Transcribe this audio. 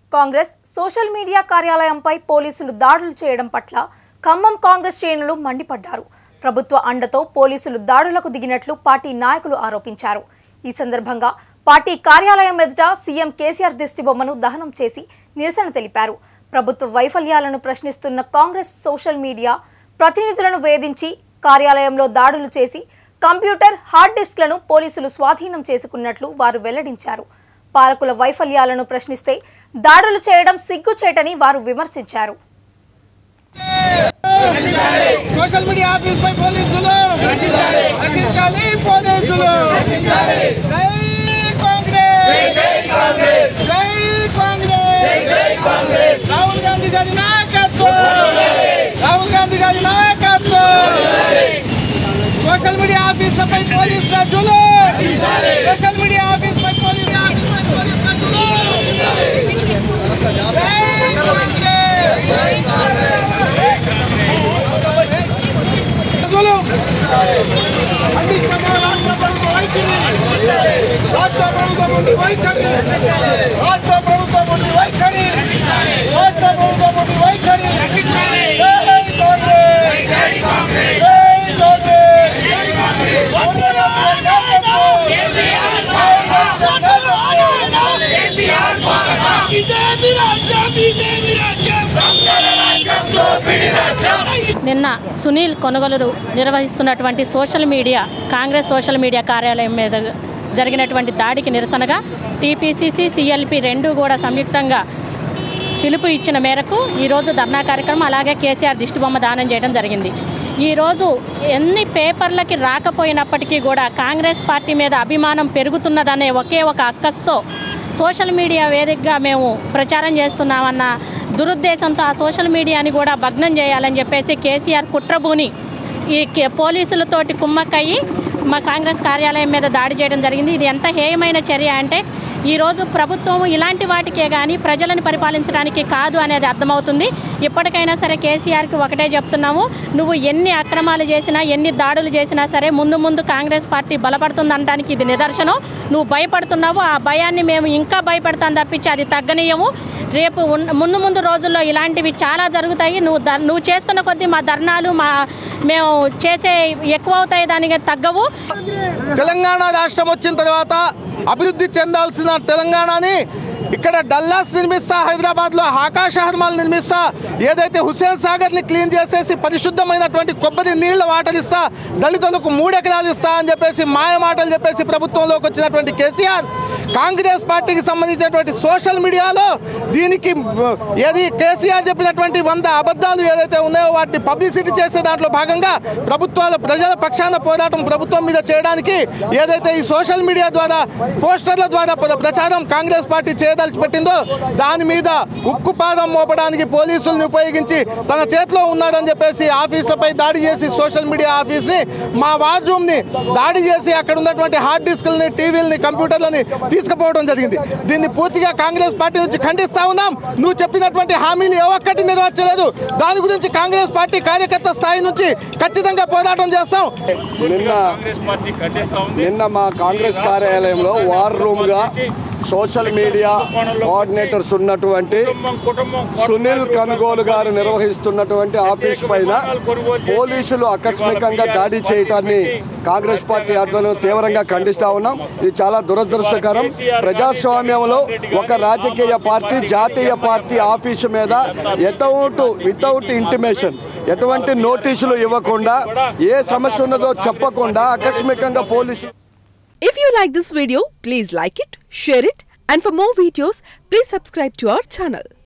Congress social media కార్యాలయంపై పోలీసులు దాడులు చేయడం పట్ల ఖమ్మం కాంగ్రెస్ శ్రేణులు మండిపడ్డారు ప్రభుత్వ అండతో పోలీసులు దాడులకు దిగినట్లు పార్టీ నాయకులు ఆరోపించారు ఈ సందర్భంగా పార్టీ కార్యాలయం ఎదుట సీఎం కేసీఆర్ దిష్టిబొమ్మను దహనం చేసి నిరసన తెలిపారు ప్రభుత్వ వైఫల్యాలను ప్రశ్నిస్తున్న కాంగ్రెస్ సోషల్ మీడియా ప్రతినిధులను వేధించి కార్యాలయంలో దాడులు చేసి కంప్యూటర్ హార్డ్ డిస్క్లను పోలీసులు స్వాధీనం చేసుకున్నట్లు వారు వెల్లడించారు పాలకుల వైఫల్యాలను ప్రశ్నిస్తే దాడులు చేయడం సిగ్గుచేటని వారు విమర్శించారు సోషల్ మీడియా ఆఫీస్ పై పోలీసులు రక్షించాలి పోలీసులు జై కాంగ్రెస్ జై కాంగ్రెస్ రాహుల్ గాంధీ గారి నాయకత్వం రాహుల్ గాంధీ గారి నాయకత్వం సోషల్ మీడియా ఆఫీస్ పై పోలీస్ రాజులు సోషల్ మీడియా ఆఫీస్ పై పోలీస్ ఆఫీస్ పై పోలీస్ రాజులు జై కాంగ్రెస్ ప్రజలు ఖండిస్తున్న రాష్ట్ర ప్రభుత్వ వైఖరిని రాష్ట్ర ప్రభుత్వం నుండి వైఖరి రాష్ట్ర ప్రభుత్వం నుండి వైఖరి రాష్ట్ర ప్రభుత్వం నుండి వైఖరి జై కాంగ్రెస్ జై కాంగ్రెస్ జై కాంగ్రెస్ నిన్న సునీల్ కొనుగోలు నిర్వహిస్తున్నటువంటి social media Congress social media కార్యాలయం మీద జరిగినటువంటి దాడికి నిరసనగా టీపీసీసీ సిఎల్పి రెండు కూడా సంయుక్తంగా పిలుపు ఇచ్చిన మేరకు ఈరోజు ధర్నా కార్యక్రమం అలాగే కేసీఆర్ దిష్టిబొమ్మ దానం చేయడం జరిగింది ఈరోజు ఎన్ని పేపర్లకి రాకపోయినప్పటికీ కూడా కాంగ్రెస్ పార్టీ మీద అభిమానం పెరుగుతున్నదనే ఒకే ఒక అక్కస్తో సోషల్ మీడియా వేదికగా మేము ప్రచారం చేస్తున్నామన్న దురుద్దేశంతో ఆ సోషల్ మీడియాని కూడా భగ్నం చేయాలని చెప్పేసి కేసీఆర్ కుట్రబూని ఈ కే- పోలీసులతోటి కుమ్మక్కయ్యి మా కాంగ్రెస్ కార్యాలయం మీద దాడి చేయడం జరిగింది ఇది ఎంత హేయమైన చర్య అంటే ఈరోజు ప్రభుత్వం ఇలాంటి వాటికే కానీ ప్రజలను పరిపాలించడానికి కాదు అనేది అర్థమవుతుంది ఇప్పటికైనా సరే కేసీఆర్కి ఒకటే చెప్తున్నాము నువ్వు ఎన్ని అక్రమాలు చేసినా ఎన్ని దాడులు చేసినా సరే ముందు ముందు కాంగ్రెస్ పార్టీ బలపడుతుంది అనడానికి ఇది నిదర్శనం నువ్వు భయపడుతున్నావు ఆ భయాన్ని మేము ఇంకా భయపడతాం తప్పించి అది తగ్గనీయము రేపు ఉన్న- ముందు ముందు రోజుల్లో ఇలాంటివి చాలా జరుగుతాయి నువ్వు ధర్ నువ్వు చేస్తున్న కొద్దీ మా ధర్నాలు మా మేము చేసే ఎక్కువ అవుతాయి దానికి తగ్గవు తెలంగాణ రాష్ట్రం వచ్చిన తర్వాత అభివృద్ధి చెందాల్సిన తెలంగాణని ఇక్కడ డల్లాస్ నిర్మిస్తా హైదరాబాద్లో ఆకాశ హర్మాలు నిర్మిస్తా ఏదైతే హుస్సేన్ సాగర్ని క్లీన్ చేసేసి పరిశుద్ధమైనటువంటి కొబ్బరి నీళ్ల వాటర్ ఇస్తా దళితులకు మూడు ఎకరాలు ఇస్తా అని చెప్పేసి మాయ మాటలు చెప్పేసి ప్రభుత్వంలోకి వచ్చినటువంటి కేసీఆర్ కాంగ్రెస్ పార్టీకి సంబంధించినటువంటి సోషల్ మీడియాలో దీనికి వ- ఏది కేసీఆర్ చెప్పినటువంటి వంద అబద్ధాలు ఏదైతే ఉన్నాయో వాటిని పబ్లిసిటీ చేసే దాంట్లో భాగంగా ప్రభుత్వాల ప్రజల పక్షాన పోరాటం ప్రభుత్వం మీద చేయడానికి ఏదైతే ఈ సోషల్ మీడియా ద్వారా పోస్టర్ల ద్వారా ప్ర- ప్రచారం కాంగ్రెస్ పార్టీ చేయదలిచి పెట్టిందో దాని మీద ఉక్కు పాదం మోపడానికి పోలీసుల్ని ఉపయోగించి తన చేతిలో ఉన్నారని చెప్పేసి ఆఫీసులపై దాడి చేసి సోషల్ మీడియా ఆఫీస్ని మా వార్ రూమ్ని దాడి చేసి అక్కడ ఉన్నటువంటి హార్డ్ డిస్క్లని టీవీలని కంప్యూటర్లని తీసుకుపోవడం జరిగింది దీన్ని పూర్తిగా కాంగ్రెస్ పార్టీ నుంచి ఖండిస్తా ఉన్నాం నువ్వు చెప్పినటువంటి హామీలు ఏ ఒక్కటి నెరవేర్చలేదు దాని గురించి కాంగ్రెస్ పార్టీ కార్యకర్త స్థాయి నుంచి ఖచ్చితంగా పోరాటం చేస్తాం నిన్న నిన్న మా కాంగ్రెస్ కార్యాలయంలో వార్ రూమ్ గా సోషల్ మీడియా కోఆర్డినేటర్స్ ఉన్నటువంటి సునీల్ కనుగోలు గారు నిర్వహిస్తున్నటువంటి ఆఫీస్ పైన పోలీసులు ఆకస్మికంగా దాడి చేయటాన్ని కాంగ్రెస్ పార్టీ ఆధ్వర్యంలో తీవ్రంగా ఖండిస్తా ఉన్నాం ఇది చాలా దురదృష్టకరం ప్రజాస్వామ్యంలో ఒక రాజకీయ పార్టీ జాతీయ పార్టీ ఆఫీసు మీద ఎతౌట్ వితౌట్ ఇంటిమేషన్ ఎటువంటి నోటీసులు ఇవ్వకుండా ఏ సమస్య ఉన్నదో చెప్పకుండా ఆకస్మికంగా police If you like this video, please like it, share it, and for more videos, please subscribe to our channel.